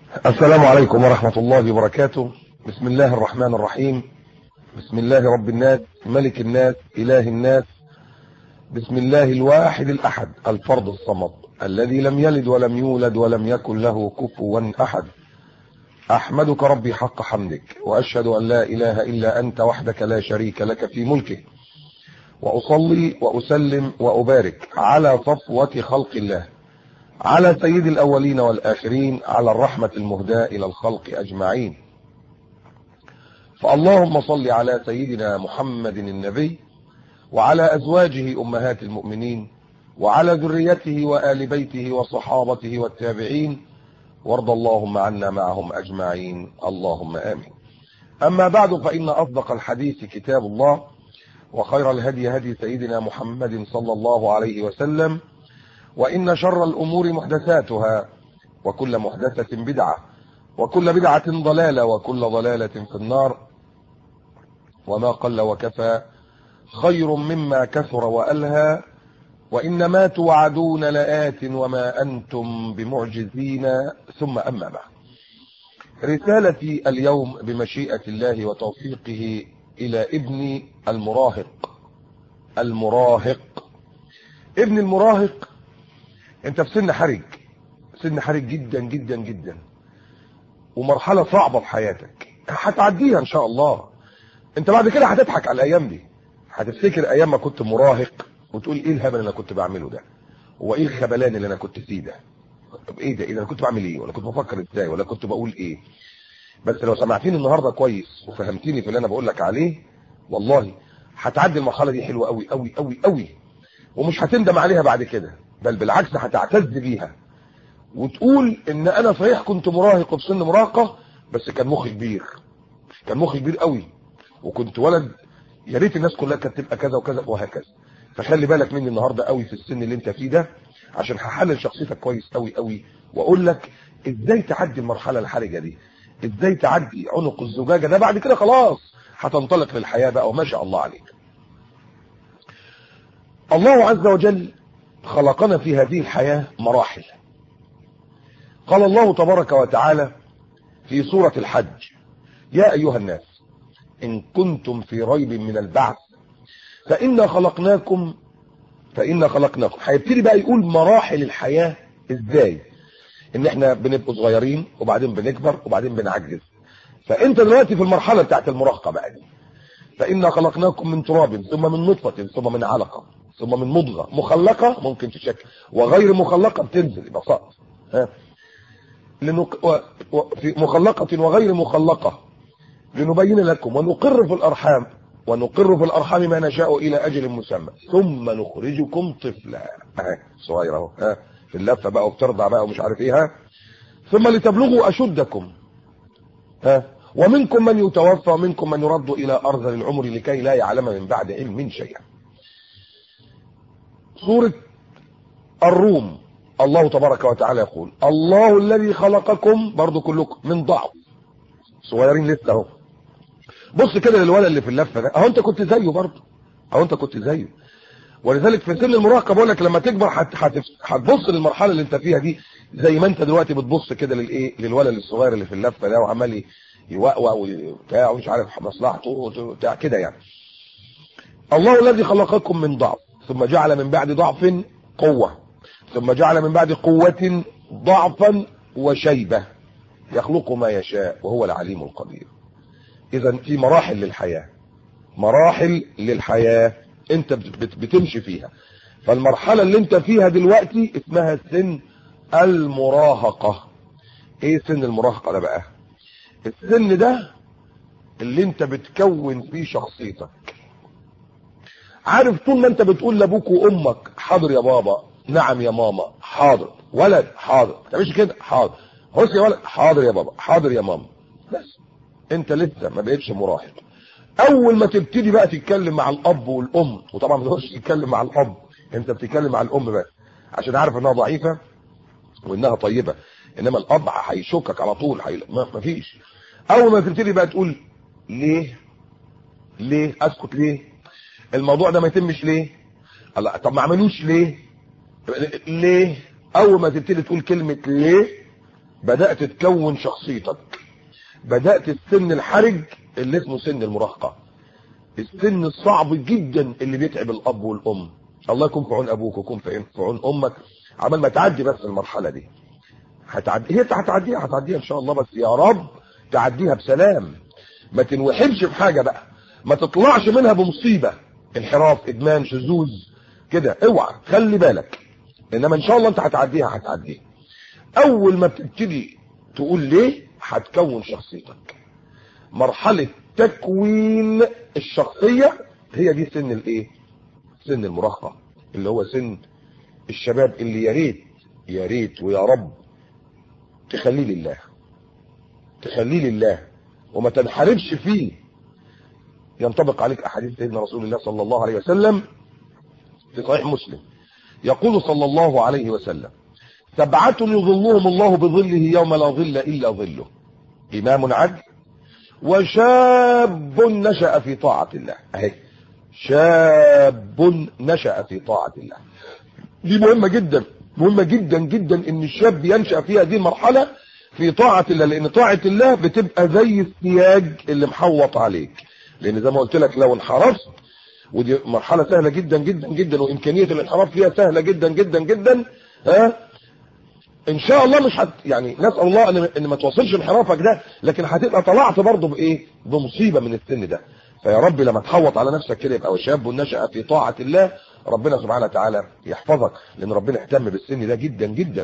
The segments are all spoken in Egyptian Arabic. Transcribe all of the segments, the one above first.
السلام عليكم ورحمة الله وبركاته بسم الله الرحمن الرحيم بسم الله رب الناس ملك الناس إله الناس بسم الله الواحد الأحد الفرد الصمد الذي لم يلد ولم يولد ولم يكن له كفوا أحد أحمدك ربي حق حمدك وأشهد أن لا إله إلا أنت وحدك لا شريك لك في ملكه وأصلي وأسلم وأبارك على صفوة خلق الله على سيد الأولين والآخرين على الرحمة المهداة إلى الخلق أجمعين فاللهم صل على سيدنا محمد النبي وعلى أزواجه أمهات المؤمنين وعلى ذريته وآل بيته وصحابته والتابعين وارض اللهم عنا معهم أجمعين اللهم آمين أما بعد فإن أصدق الحديث كتاب الله وخير الهدي هدي سيدنا محمد صلى الله عليه وسلم وإن شر الأمور محدثاتها وكل محدثة بدعة وكل بدعة ضلالة وكل ضلالة في النار وما قل وكفى خير مما كثر وألهى وإنما توعدون لآت وما أنتم بمعجزين ثم أما بعد رسالتي اليوم بمشيئة الله وتوفيقه إلى ابني المراهق المراهق ابن المراهق انت في سن حرج سن حرج جدا جدا جدا ومرحلة صعبة في حياتك هتعديها ان شاء الله انت بعد كده هتضحك على الايام دي هتفتكر ايام ما كنت مراهق وتقول ايه الهبل اللي انا كنت بعمله ده هو ايه الخبلان اللي انا كنت فيه ده طب ايه ده ايه ده انا كنت بعمل ايه ولا كنت بفكر ازاي ولا كنت بقول ايه بس لو سمعتيني النهارده كويس وفهمتيني في اللي انا بقول لك عليه والله هتعدي المرحله دي حلوه قوي قوي قوي قوي ومش هتندم عليها بعد كده بل بالعكس هتعتز بيها وتقول ان انا صحيح كنت مراهق في سن مراهقه بس كان مخي كبير كان مخي كبير قوي وكنت ولد يا ريت الناس كلها كانت تبقى كذا وكذا وهكذا فخلي بالك مني النهارده قوي في السن اللي انت فيه ده عشان هحلل شخصيتك كويس قوي قوي واقول لك ازاي تعدي المرحله الحرجه دي ازاي تعدي عنق الزجاجه ده بعد كده خلاص هتنطلق للحياه بقى وما شاء الله عليك الله عز وجل خلقنا في هذه الحياة مراحل قال الله تبارك وتعالى في سورة الحج يا أيها الناس إن كنتم في ريب من البعث فإنا خلقناكم فإنا خلقناكم هيبتدي بقى يقول مراحل الحياة إزاي إن إحنا بنبقى صغيرين وبعدين بنكبر وبعدين بنعجز فأنت دلوقتي في المرحلة بتاعت المراهقة بقى دي فإنا خلقناكم من تراب ثم من نطفة ثم من علقة ثم من مضغة مخلقة ممكن تشكل وغير مخلقة بتنزل يبقى سقط ها لنق... و... و... في مخلقة وغير مخلقة لنبين لكم ونقر في الأرحام ونقر في الأرحام ما نشاء إلى أجل مسمى ثم نخرجكم طفلا ها صغير اهو ها في اللفة بقى وبترضع بقى ومش عارف ايه ها ثم لتبلغوا أشدكم ها ومنكم من يتوفى ومنكم من يرد إلى أرذل العمر لكي لا يعلم من بعد علم شيئا سورة الروم الله تبارك وتعالى يقول الله الذي خلقكم برضو كلكم من ضعف صغيرين لسه اهو بص كده للولد اللي في اللفه ده اهو انت كنت زيه برضو اهو انت كنت زيه ولذلك في سن المراهقه بقول لك لما تكبر هتبص للمرحله اللي انت فيها دي زي ما انت دلوقتي بتبص كده للايه للولد الصغير اللي في اللفه ده وعمال يوقوق وبتاع ومش عارف مصلحته وبتاع كده يعني الله الذي خلقكم من ضعف ثم جعل من بعد ضعف قوة ثم جعل من بعد قوة ضعفا وشيبة يخلق ما يشاء وهو العليم القدير اذا في مراحل للحياة مراحل للحياة انت بتمشي فيها فالمرحلة اللي انت فيها دلوقتي اسمها سن المراهقة ايه سن المراهقة ده بقى السن ده اللي انت بتكون فيه شخصيتك عارف طول ما انت بتقول لابوك وامك حاضر يا بابا نعم يا ماما حاضر ولد حاضر ما تعملش كده حاضر بص يا ولد حاضر يا بابا حاضر يا ماما بس انت لسه ما بقتش مراهق اول ما تبتدي بقى تتكلم مع الاب والام وطبعا ما تقدرش تتكلم مع الاب انت بتتكلم مع الام بس عشان عارف انها ضعيفه وانها طيبه انما الاب هيشكك على طول حي... ما فيش اول ما تبتدي بقى تقول ليه ليه اسكت ليه الموضوع ده ما يتمش ليه الله طب ما عملوش ليه ليه اول ما تبتدي تقول كلمه ليه بدأت تكون شخصيتك بدأت السن الحرج اللي اسمه سن المراهقة السن الصعب جدا اللي بيتعب الاب والام الله يكون في عون ابوك ويكون في عون امك عمال ما تعدي بس المرحلة دي هتعدي هي هتعديها هتعديها ان شاء الله بس يا رب تعديها بسلام ما تنوحمش في حاجة بقى ما تطلعش منها بمصيبة انحراف ادمان شذوذ كده اوعى خلي بالك انما ان شاء الله انت هتعديها هتعديها اول ما بتبتدي تقول ليه هتكون شخصيتك مرحلة تكوين الشخصية هي دي سن الايه سن المراهقة اللي هو سن الشباب اللي يا ريت يا ريت ويا رب تخليه لله تخليه لله وما تنحرفش فيه ينطبق عليك احاديث سيدنا رسول الله صلى الله عليه وسلم في صحيح مسلم يقول صلى الله عليه وسلم سبعة يظلهم الله بظله يوم لا ظل إلا ظله إمام عدل وشاب نشأ في طاعة الله أهي شاب نشأ في طاعة الله دي مهمة جدا مهمة جدا جدا ان الشاب ينشأ في هذه المرحلة في طاعة الله لان طاعة الله بتبقى زي السياج اللي محوط عليك لان زي ما قلت لك لو انحرفت ودي مرحلة سهلة جدا جدا جدا وامكانية الانحراف فيها سهلة جدا جدا جدا ها ان شاء الله مش هت يعني نسال الله ان ان ما توصلش انحرافك ده لكن هتبقى طلعت برضه بايه بمصيبه من السن ده فيا رب لما تحوط على نفسك كده يبقى شاب نشأ في طاعه الله ربنا سبحانه وتعالى يحفظك لان ربنا اهتم بالسن ده جدا جدا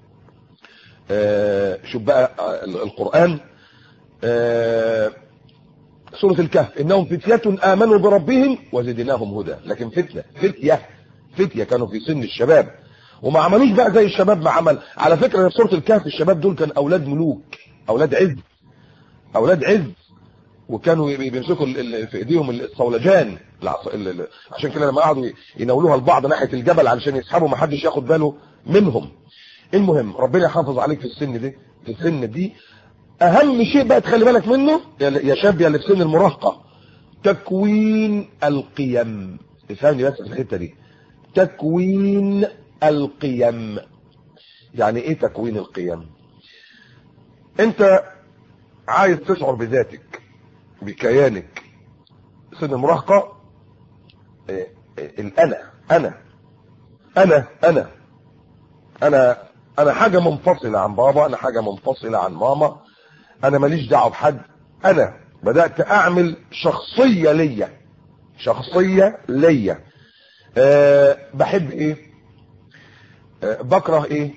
آه شوف بقى القران آه سوره الكهف انهم فتيه امنوا بربهم وزدناهم هدى لكن فتنه فتيه فتيه كانوا في سن الشباب وما عملوش بقى زي الشباب ما عمل على فكرة في سورة الكهف الشباب دول كان اولاد ملوك اولاد عز اولاد عز وكانوا بيمسكوا في ايديهم الصولجان عشان كده لما قعدوا يناولوها البعض ناحية الجبل علشان يسحبوا ما حدش ياخد باله منهم المهم ربنا يحافظ عليك في السن دي في السن دي اهم شيء بقى تخلي بالك منه يا شاب يا اللي في سن المراهقة تكوين القيم تفهمني بس في الحتة دي تكوين القيم يعني ايه تكوين القيم انت عايز تشعر بذاتك بكيانك سن المراهقة إيه إيه الانا انا انا انا انا انا حاجة منفصلة عن بابا انا حاجة منفصلة عن ماما انا ماليش دعوه بحد انا بدأت اعمل شخصية ليا شخصية ليا أه بحب ايه أه بكره ايه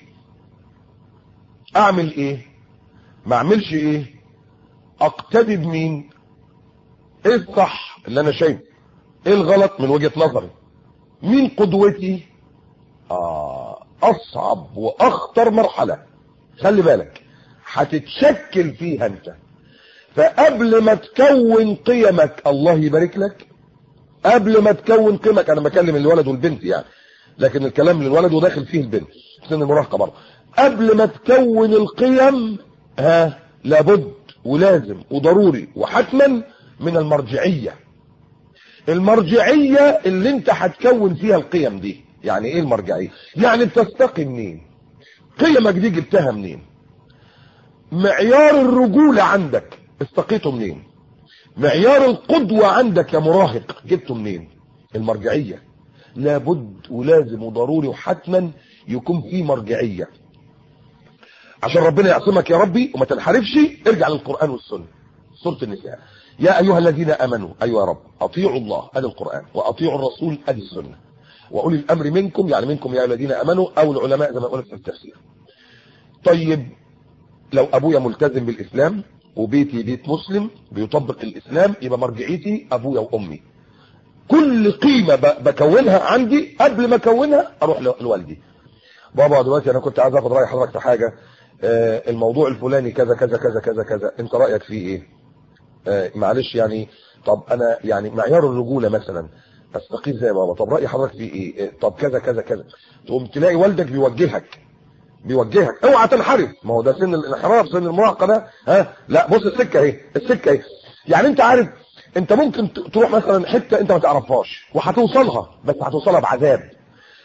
اعمل ايه ما اعملش ايه اقتدي بمين ايه الصح اللي انا شايفه ايه الغلط من وجهة نظري مين قدوتي آه اصعب واخطر مرحلة خلي بالك هتتشكل فيها انت فقبل ما تكون قيمك الله يبارك لك قبل ما تكون قيمك انا بكلم الولد والبنت يعني لكن الكلام للولد وداخل فيه البنت سن المراهقه برضه قبل ما تكون القيم ها لابد ولازم وضروري وحتما من المرجعيه المرجعيه اللي انت هتكون فيها القيم دي يعني ايه المرجعيه يعني بتستقي منين قيمك دي جبتها منين معيار الرجوله عندك استقيته منين معيار القدوة عندك يا مراهق جبته منين المرجعية لابد ولازم وضروري وحتما يكون في مرجعية عشان ربنا يعصمك يا ربي وما تنحرفش ارجع للقرآن والسنة سورة النساء يا أيها الذين أمنوا أيها رب أطيعوا الله هذا القرآن وأطيعوا الرسول هذه السنة وأولي الأمر منكم يعني منكم يا الذين أمنوا أو العلماء زي ما قلت في التفسير طيب لو أبويا ملتزم بالإسلام وبيتي بيت مسلم بيطبق الاسلام يبقى مرجعيتي ابويا وامي كل قيمة بكونها عندي قبل ما اكونها اروح لوالدي بابا دلوقتي انا كنت عايز اخد راي حضرتك في حاجه آه الموضوع الفلاني كذا كذا كذا كذا كذا انت رايك فيه ايه آه معلش يعني طب انا يعني معيار الرجوله مثلا استقيم زي بابا طب راي حضرتك فيه ايه طب كذا كذا كذا تقوم تلاقي والدك بيوجهك بيوجهك اوعى تنحرف ما هو ده سن الانحراف سن المراهقه ده ها لا بص السكه اهي السكه اهي يعني انت عارف انت ممكن تروح مثلا حته انت ما تعرفهاش وهتوصلها بس هتوصلها بعذاب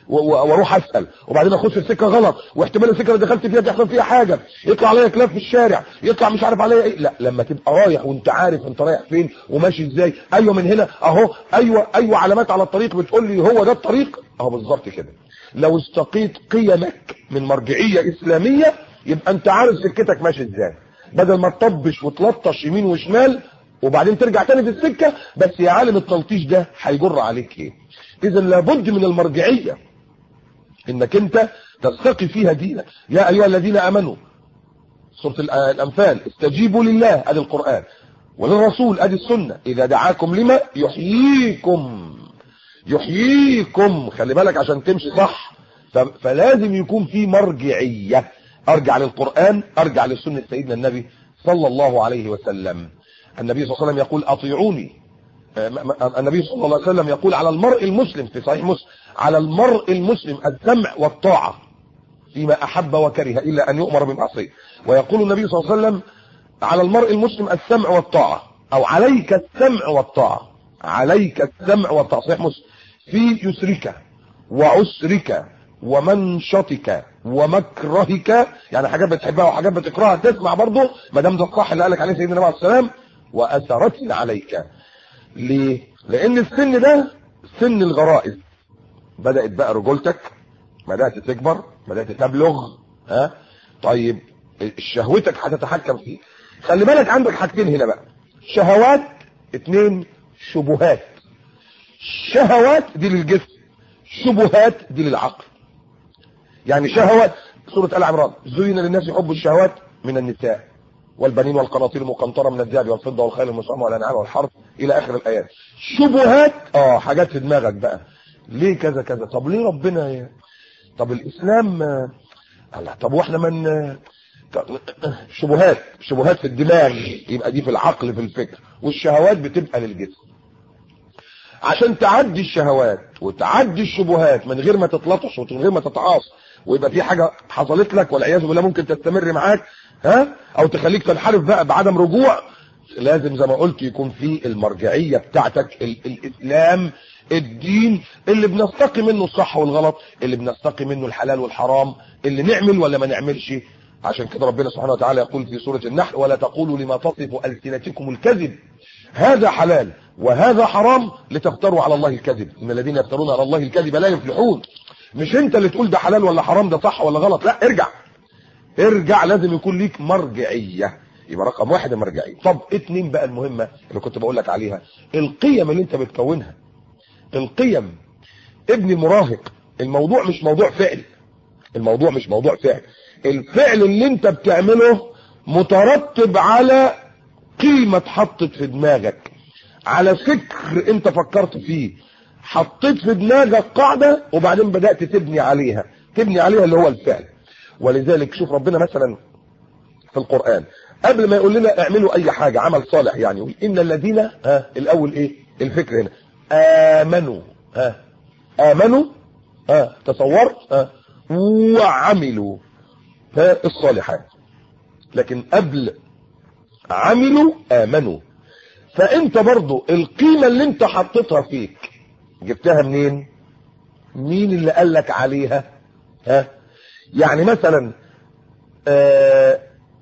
و- و- واروح اسال وبعدين اخش في سكه غلط واحتمال السكه اللي دخلت فيها تحصل فيها حاجه يطلع عليا كلاب في الشارع يطلع مش عارف عليا ايه لا لما تبقى رايح وانت عارف انت رايح فين وماشي ازاي ايوه من هنا اهو ايوه ايوه علامات على الطريق بتقول لي هو ده الطريق اهو بالظبط كده لو استقيت قيمك من مرجعيه اسلاميه يبقى انت عارف سكتك ماشي ازاي بدل ما تطبش وتلطش يمين وشمال وبعدين ترجع تاني في السكه بس يا عالم التلطيش ده هيجر عليك ايه اذا لابد من المرجعيه انك انت تستقي فيها دينك يا ايها الذين امنوا سوره الأ- الانفال استجيبوا لله ادي القران وللرسول ادي السنه اذا دعاكم لما يحييكم يحييكم خلي بالك عشان تمشي صح ف- فلازم يكون في مرجعيه ارجع للقران ارجع لسنه سيدنا النبي صلى الله عليه وسلم النبي صلى الله عليه وسلم يقول اطيعوني آه، م- م- النبي صلى الله عليه وسلم يقول على المرء المسلم في صحيح مسلم على المرء المسلم السمع والطاعه فيما احب وكره الا ان يؤمر بمعصيه ويقول النبي صلى الله عليه وسلم على المرء المسلم السمع والطاعه او عليك السمع والطاعه عليك السمع والطاعه صحيح مسلم في يسرك وعسرك ومنشطك ومكرهك يعني حاجات بتحبها وحاجات بتكرهها تسمع برضه ما دام ده الصح اللي قالك عليه سيدنا النبي عليه السلام واثرت عليك ليه لان السن ده سن الغرائز بدات بقى رجولتك بدات تكبر بدات تبلغ ها طيب شهوتك هتتحكم فيه خلي بالك عندك حاجتين هنا بقى شهوات اتنين شبهات شهوات دي للجسم شبهات دي للعقل يعني شهوات سورة آل عمران زين للناس حب الشهوات من النساء والبنين والقناطير المقنطرة من الذهب والفضة والخيل المسعومة والأنعام والحرث إلى آخر الآيات شبهات اه حاجات في دماغك بقى ليه كذا كذا طب ليه ربنا ي... طب الإسلام آه، الله طب واحنا من طب- شبهات شبهات في الدماغ يبقى دي في العقل في الفكر والشهوات بتبقى للجسم عشان تعدي الشهوات وتعدي الشبهات من غير ما تتلطش ومن غير ما تتعاص ويبقى في حاجه حصلت لك والعياذ بالله ممكن تستمر معاك ها او تخليك تنحرف بقى بعدم رجوع لازم زي ما قلت يكون في المرجعيه بتاعتك ال الاسلام الدين اللي بنستقي منه الصح والغلط اللي بنستقي منه الحلال والحرام اللي نعمل ولا ما نعملش عشان كده ربنا سبحانه وتعالى يقول في سورة النحل ولا تقولوا لما تصف ألسنتكم الكذب هذا حلال وهذا حرام لتفتروا على الله الكذب ان الذين يفترون على الله الكذب لا يفلحون مش انت اللي تقول ده حلال ولا حرام ده صح ولا غلط لا ارجع ارجع لازم يكون ليك مرجعية يبقى رقم واحد المرجعية طب اتنين بقى المهمة اللي كنت بقول لك عليها القيم اللي انت بتكونها القيم ابن المراهق الموضوع مش موضوع فعل الموضوع مش موضوع فعل الفعل اللي انت بتعمله مترتب على قيمة اتحطت في دماغك على فكر انت فكرت فيه حطيت في دماغك قاعدة وبعدين بدأت تبني عليها تبني عليها اللي هو الفعل ولذلك شوف ربنا مثلا في القرآن قبل ما يقول لنا اعملوا اي حاجة عمل صالح يعني يقول ان الذين ها الاول ايه الفكر هنا امنوا ها امنوا ها تصورت ها وعملوا ها الصالحات لكن قبل عملوا امنوا فانت برضو القيمة اللي انت حطيتها فيك جبتها منين مين اللي قال لك عليها ها يعني مثلا آه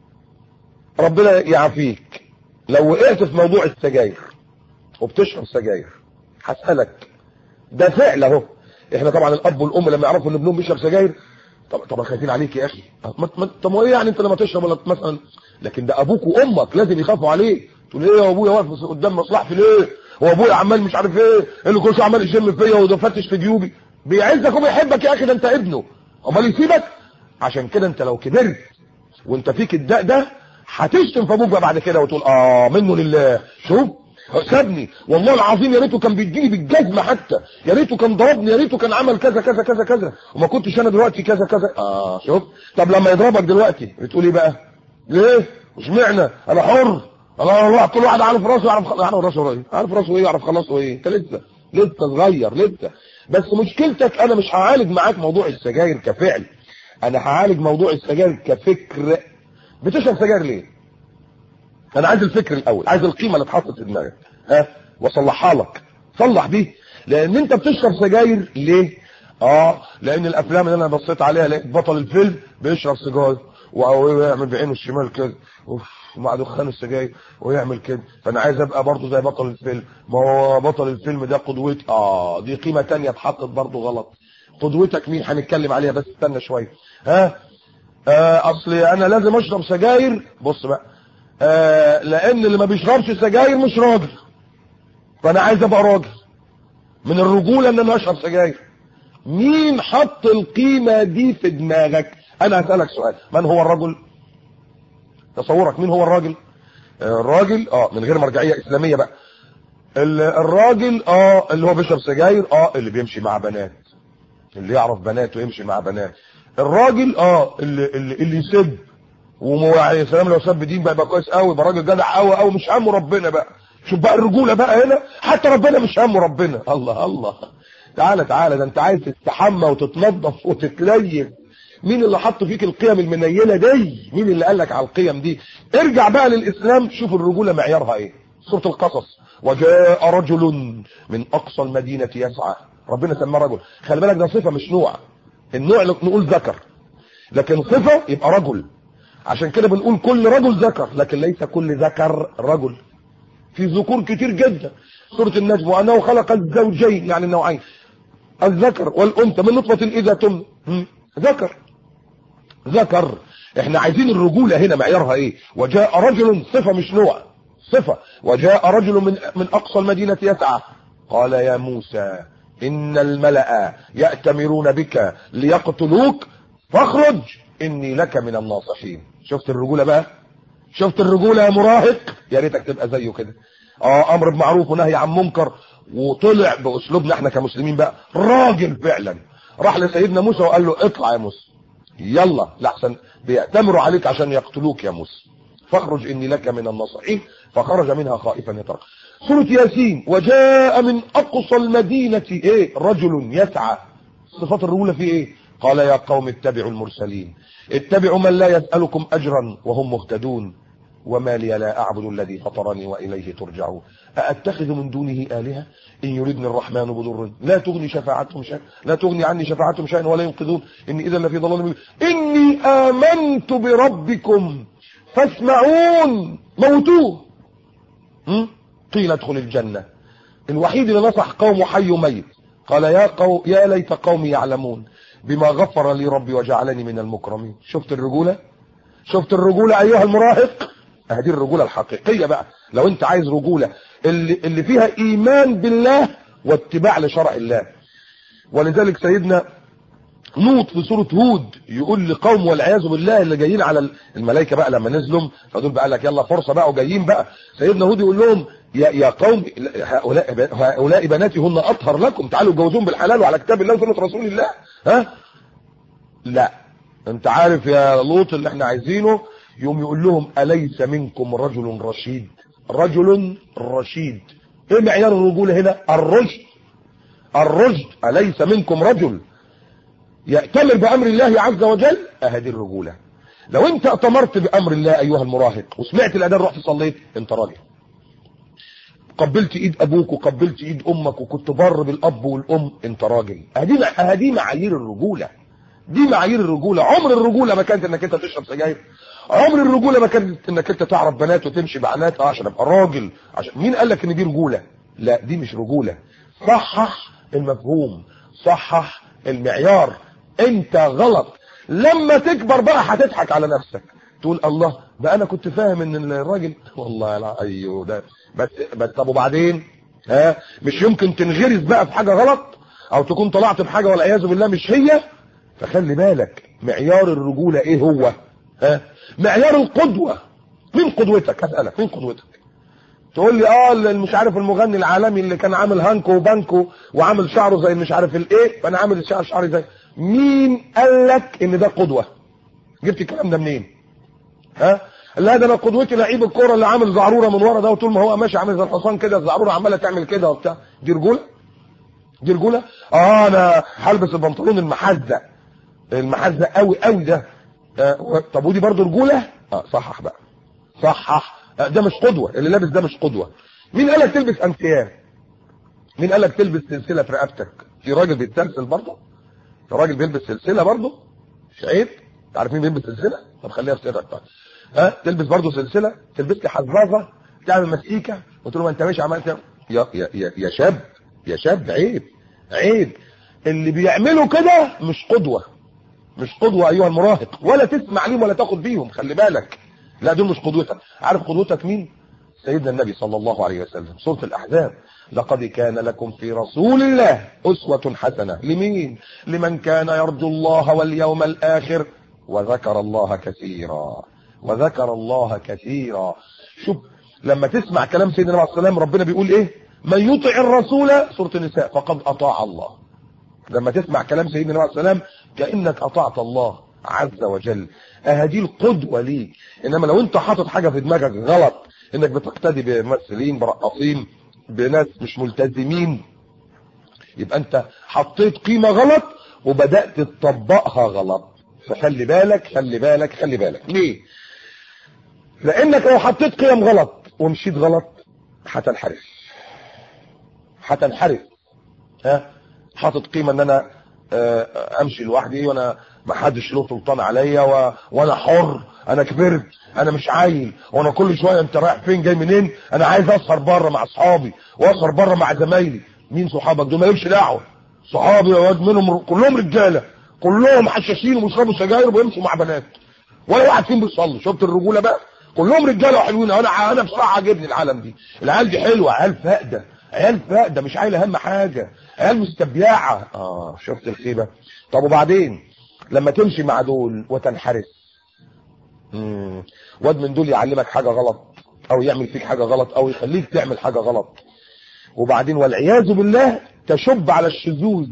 ربنا يعافيك لو وقعت في موضوع السجاير وبتشرب سجاير هسألك ده فعل اهو احنا طبعا الاب والام لما يعرفوا ان ابنهم بيشرب سجاير طب طبعا خايفين عليك يا اخي ما- ما- طب ما ايه يعني انت لما تشرب ولا مثلا لكن ده ابوك وامك لازم يخافوا عليك تقول ايه يا ابويا واقف قدام مصلحتي ليه هو ابويا عمال مش عارف ايه اللي كل شويه عمال يشم فيا وده فتش في جيوبي بيعزك وبيحبك يا اخي ده انت ابنه امال يسيبك عشان كده انت لو كبرت وانت فيك الداء ده هتشتم في ابوك بقى بعد كده وتقول اه منه لله شوف سابني والله العظيم يا ريته كان بيديني بالجزمه حتى يا ريته كان ضربني يا ريته كان عمل كذا كذا كذا كذا وما كنتش انا دلوقتي كذا كذا اه شوف طب لما يضربك دلوقتي بتقول ايه بقى ليه اشمعنى انا حر انا الله كل واحد عارف راسه يعرف خ- يعرف راسه ايه عارف راسه ايه يعرف خلاصه ايه انت لسه لسه صغير لسه بس مشكلتك انا مش هعالج معاك موضوع السجاير كفعل انا هعالج موضوع السجاير كفكر بتشرب سجاير ليه انا عايز الفكر الاول عايز القيمه اللي اتحطت في دماغك ها واصلحها لك صلح دي لان انت بتشرب سجاير ليه اه لان الافلام اللي انا بصيت عليها لقيت بطل الفيلم بيشرب سيجاره ويعمل بعينه الشمال كده اوف مع دخان السجاير ويعمل كده فانا عايز ابقى برضه زي بطل الفيلم ما هو بطل الفيلم ده قدوتي اه دي قيمه تانية اتحطت برضه غلط قدوتك مين هنتكلم عليها بس استنى شويه ها آه اصل انا لازم اشرب سجاير بص بقى آه لان اللي ما بيشربش سجاير مش راجل فانا عايز ابقى راجل من الرجوله ان انا اشرب سجاير مين حط القيمه دي في دماغك انا هسالك سؤال من هو الرجل تصورك مين هو الراجل الراجل اه من غير مرجعيه اسلاميه بقى الراجل اه اللي هو بيشرب سجاير اه اللي بيمشي مع بنات اللي يعرف بنات ويمشي مع بنات الراجل اه اللي اللي, اللي يسب ويا سلام لو سب دين بقى يبقى كويس قوي يبقى راجل جدع قوي قوي مش همه ربنا بقى شوف بقى الرجوله بقى هنا حتى ربنا مش همه ربنا الله الله تعالى تعالى ده انت عايز تستحمى وتتنظف وتتليف مين اللي حط فيك القيم المنيلة دي مين اللي قال لك على القيم دي ارجع بقى للإسلام شوف الرجولة معيارها ايه سورة القصص وجاء رجل من أقصى المدينة يسعى ربنا سماه رجل خلي بالك ده صفة مش نوع النوع اللي نقول ذكر لكن صفة يبقى رجل عشان كده بنقول كل رجل ذكر لكن ليس كل ذكر رجل في ذكور كتير جدا سورة النجم وأنه خلق الزوجين يعني النوعين الذكر والأنثى من نطفة إذا تم ذكر ذكر احنا عايزين الرجولة هنا معيارها ايه وجاء رجل صفة مش نوع صفة وجاء رجل من, من اقصى المدينة يسعى قال يا موسى ان الملأ يأتمرون بك ليقتلوك فاخرج اني لك من الناصحين شفت الرجولة بقى شفت الرجولة يا مراهق يا ريتك تبقى زيه كده اه امر بمعروف ونهي عن منكر وطلع باسلوبنا احنا كمسلمين بقى راجل فعلا راح لسيدنا موسى وقال له اطلع يا موسى يلا لحسن بيأتمروا عليك عشان يقتلوك يا موسى فاخرج اني لك من الناصحين فخرج منها خائفا يترقب سورة ياسين وجاء من اقصى المدينة ايه رجل يسعى صفات الرجولة في ايه قال يا قوم اتبعوا المرسلين اتبعوا من لا يسألكم اجرا وهم مهتدون وما لي لا اعبد الذي فطرني واليه ترجعون أأتخذ من دونه آلهة إن يردني الرحمن بضر لا تغني شفاعتهم شيئا لا تغني عني شفاعتهم شيئا ولا ينقذون إني إذا لفي ضلال مبين إني آمنت بربكم فاسمعون موتوه قيل ادخل الجنة الوحيد اللي نصح قوم حي ميت قال يا, قو يا ليت قومي يعلمون بما غفر لي ربي وجعلني من المكرمين شفت الرجولة شفت الرجولة أيها المراهق هذه الرجولة الحقيقية بقى لو انت عايز رجولة اللي, اللي فيها ايمان بالله واتباع لشرع الله ولذلك سيدنا لوط في سورة هود يقول لقوم والعياذ بالله اللي جايين على الملائكة بقى لما نزلوا فدول بقى لك يلا فرصة بقى وجايين بقى سيدنا هود يقول لهم يا, يا قوم هؤلاء, هؤلاء بناتي هن اطهر لكم تعالوا اتجوزوهم بالحلال وعلى كتاب الله وسنة رسول الله ها لا انت عارف يا لوط اللي احنا عايزينه يوم يقول لهم أليس منكم رجل رشيد رجل رشيد ايه معيار الرجولة هنا الرشد الرشد أليس منكم رجل يأتمر بأمر الله عز وجل أهدي الرجولة لو انت اتمرت بأمر الله أيها المراهق وسمعت الأذان رحت صليت انت راجل قبلت ايد ابوك وقبلت ايد امك وكنت بر بالاب والام انت راجل اهدي اهدي معايير الرجوله دي معايير الرجوله عمر الرجوله ما كانت انك انت تشرب سجاير عمر الرجوله ما كانت انك انت تعرف بنات وتمشي بعنات اه عشان ابقى راجل عشان مين قال لك ان دي رجوله لا دي مش رجوله صحح المفهوم صحح المعيار انت غلط لما تكبر بقى هتضحك على نفسك تقول الله بقى انا كنت فاهم ان الراجل والله لا ايوه ده بس بس طب وبعدين ها مش يمكن تنغرز بقى في حاجه غلط او تكون طلعت بحاجه والعياذ بالله مش هي فخلي بالك معيار الرجوله ايه هو ها معيار القدوه مين قدوتك هسالك مين قدوتك تقول لي اه مش عارف المغني العالمي اللي كان عامل هانكو وبانكو وعامل شعره زي مش عارف الايه فانا عامل الشعر شعري زي مين قال لك ان ده قدوه جبت الكلام ده منين ها لا ده انا قدوتي لعيب الكوره اللي عامل زعروره من ورا ده وطول ما هو ماشي عامل زي الحصان كده الزعروره عماله تعمل كده وبتاع دي رجوله دي رجوله اه انا هلبس البنطلون المحزق المحزق قوي قوي ده آه طب ودي برضه رجوله اه صحح بقى صحح آه ده مش قدوه اللي لابس ده مش قدوه مين قال لك تلبس انسيان مين قال لك تلبس سلسله في رقبتك في راجل بيتسلسل برضه الراجل بيلبس سلسله برضه مش عيب عارف مين بيلبس سلسله طب خليها في سرك طيب ها تلبس برضه سلسله تلبس لي حزازه تعمل مسيكه قلت له ما انت ماشي عملت يا يا يا, يا شاب يا شاب عيب عيب اللي بيعملوا كده مش قدوه مش قدوه ايها المراهق ولا تسمع ليهم ولا تاخد بيهم خلي بالك لا دول مش قدوتك عارف قدوتك مين سيدنا النبي صلى الله عليه وسلم سورة الأحزاب لقد كان لكم في رسول الله أسوة حسنة لمين لمن كان يرجو الله واليوم الآخر وذكر الله كثيرا وذكر الله كثيرا شوف لما تسمع كلام سيدنا النبي عليه السلام ربنا بيقول ايه من يطع الرسول سورة النساء فقد أطاع الله لما تسمع كلام سيدنا النبي عليه السلام كأنك أطعت الله عز وجل اهدي القدوة ليك انما لو انت حاطط حاجة في دماغك غلط انك بتقتدي بممثلين برقاصين بناس مش ملتزمين يبقى انت حطيت قيمة غلط وبدأت تطبقها غلط فخلي بالك خلي بالك خلي بالك ليه لانك لو حطيت قيم غلط ومشيت غلط هتنحرف هتنحرف ها حاطط قيمة ان انا امشي لوحدي وانا ما حدش له سلطان عليا و... وانا حر انا كبرت انا مش عيل وانا كل شويه انت رايح فين جاي منين انا عايز اسهر بره مع اصحابي واسهر بره مع زمايلي مين صحابك دول مالكش دعوه صحابي يا واد منهم كلهم رجاله كلهم حشاشين وبيشربوا سجاير ويمشوا مع بنات ولا واحد فيهم بيصلي شفت الرجوله بقى كلهم رجاله وحلوين انا انا بصراحه عاجبني العالم دي العيال دي حلوه عيال فاقده عيال فاقده مش عايله اهم حاجه عيال مستبيعه اه شفت الخيبه طب وبعدين لما تمشي مع دول وتنحرس امم واد من دول يعلمك حاجه غلط او يعمل فيك حاجه غلط او يخليك تعمل حاجه غلط وبعدين والعياذ بالله تشب على الشذوذ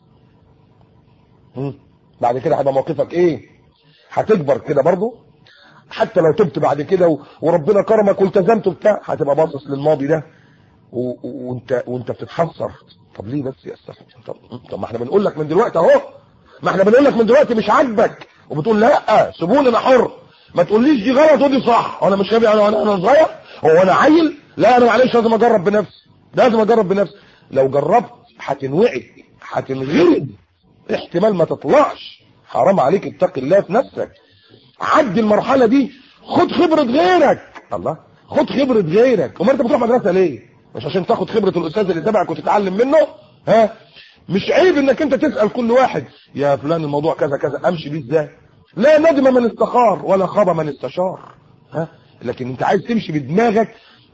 بعد كده هيبقى موقفك ايه هتكبر كده برضه حتى لو تبت بعد كده و... وربنا كرمك والتزمت بتاع هتبقى باصص للماضي ده و... وانت وانت بتتحسر طب ليه بس يا استاذ طب... طب ما احنا بنقول لك من دلوقتي اهو ما احنا بنقول لك من دلوقتي مش عاجبك وبتقول لا سيبوني انا حر ما تقوليش دي غلط ودي صح وانا مش غبي انا انا صغير هو انا عيل لا انا معلش لازم اجرب بنفسي لازم اجرب بنفسي لو جربت هتنوعد هتنغرد احتمال ما تطلعش حرام عليك اتق الله في نفسك عدي المرحله دي خد خبره غيرك الله خد خبره غيرك امال انت بتروح مدرسه ليه مش عشان تاخد خبره الاستاذ اللي تبعك وتتعلم منه ها مش عيب انك انت تسال كل واحد يا فلان الموضوع كذا كذا امشي بيه ازاي لا ندم من استخار ولا خاب من استشار ها لكن انت عايز تمشي بدماغك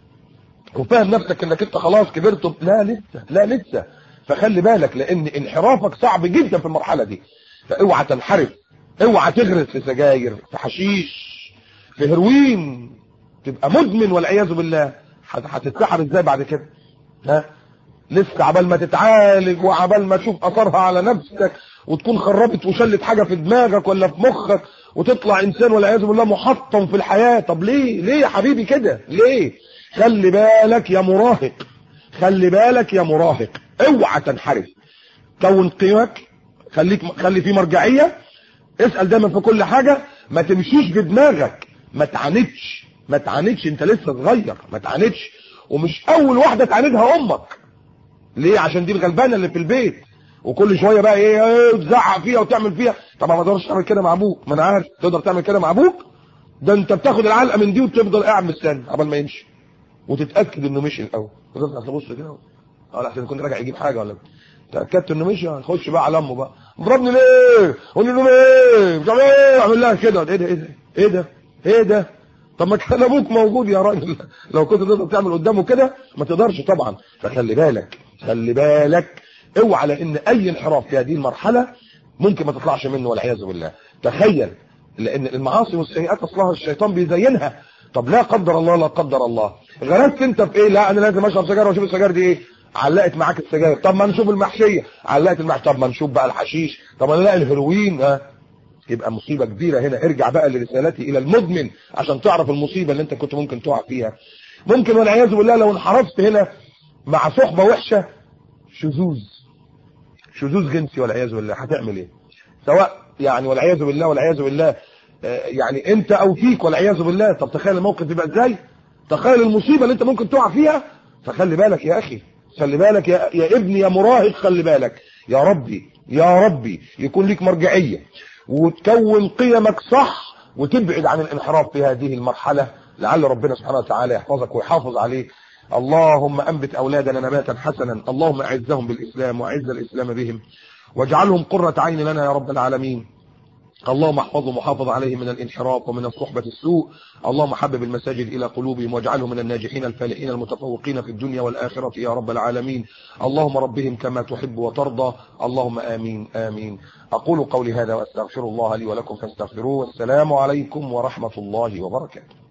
وفاهم نفسك انك انت خلاص كبرت لا لسه لا لسه فخلي بالك لان انحرافك صعب جدا في المرحله دي فاوعى تنحرف اوعى تغرس في سجاير في حشيش في هيروين تبقى مدمن والعياذ بالله هتتسحر ازاي بعد كده ها لسه عبال ما تتعالج وعبال ما تشوف اثرها على نفسك وتكون خربت وشلت حاجه في دماغك ولا في مخك وتطلع انسان والعياذ بالله محطم في الحياه طب ليه ليه يا حبيبي كده ليه خلي بالك يا مراهق خلي بالك يا مراهق اوعى تنحرف كون قيمك خليك خلي في مرجعيه اسال دايما في كل حاجه ما تمشيش بدماغك ما تعاندش ما تعاندش انت لسه صغير ما تعاندش ومش اول واحده تعاندها امك ليه عشان دي الغلبانه اللي في البيت وكل شويه بقى ايه, ايه تزعق فيها وتعمل فيها طبعا ما تقدرش تعمل كده مع ابوك ما انا عارف تقدر تعمل كده مع ابوك ده انت بتاخد العلقه من دي وتفضل قاعد مستني قبل ما يمشي وتتاكد انه مشي الاول وتطلع تبص كده اه لحسن يكون راجع يجيب حاجه ولا تاكدت انه مشي نخش بقى على امه بقى ضربني ليه قول له ايه مش عارف ايه اعمل لها كده ايه ده ايه ده ايه ده ايه ده طب ما كان ابوك موجود يا راجل لو كنت تقدر تعمل قدامه كده ما تقدرش طبعا فخلي بالك خلي بالك اوعى لان اي انحراف في هذه المرحله ممكن ما تطلعش منه والعياذ بالله تخيل لان المعاصي والسيئات اصلها الشيطان بيزينها طب لا قدر الله لا قدر الله غرست انت في ايه لا انا لازم اشرب سجاير واشوف السجاير دي ايه علقت معاك السجاير طب ما نشوف المحشيه علقت المحشيه طب ما نشوف بقى الحشيش طب انا الاقي الهيروين ها يبقى مصيبه كبيره هنا ارجع بقى لرسالتي الى المدمن عشان تعرف المصيبه اللي انت كنت ممكن تقع فيها ممكن والعياذ بالله لو انحرفت هنا مع صحبه وحشه شذوذ شذوذ جنسي والعياذ بالله هتعمل ايه سواء يعني والعياذ بالله والعياذ بالله يعني انت او فيك والعياذ بالله طب تخيل الموقف يبقى ازاي تخيل المصيبه اللي انت ممكن تقع فيها فخلي بالك يا اخي خلي بالك يا, يا ابني يا مراهق خلي بالك يا ربي يا ربي يكون لك مرجعية وتكون قيمك صح وتبعد عن الانحراف في هذه المرحلة لعل ربنا سبحانه وتعالى يحفظك ويحافظ عليك اللهم أنبت أولادنا نباتا حسنا اللهم أعزهم بالإسلام وأعز الإسلام بهم واجعلهم قرة عين لنا يا رب العالمين اللهم احفظهم وحافظ عليهم من الانحراف ومن الصحبة السوء اللهم حبب المساجد إلى قلوبهم واجعلهم من الناجحين الفالحين المتفوقين في الدنيا والآخرة يا رب العالمين اللهم ربهم كما تحب وترضى اللهم آمين آمين أقول قولي هذا وأستغفر الله لي ولكم فاستغفروه والسلام عليكم ورحمة الله وبركاته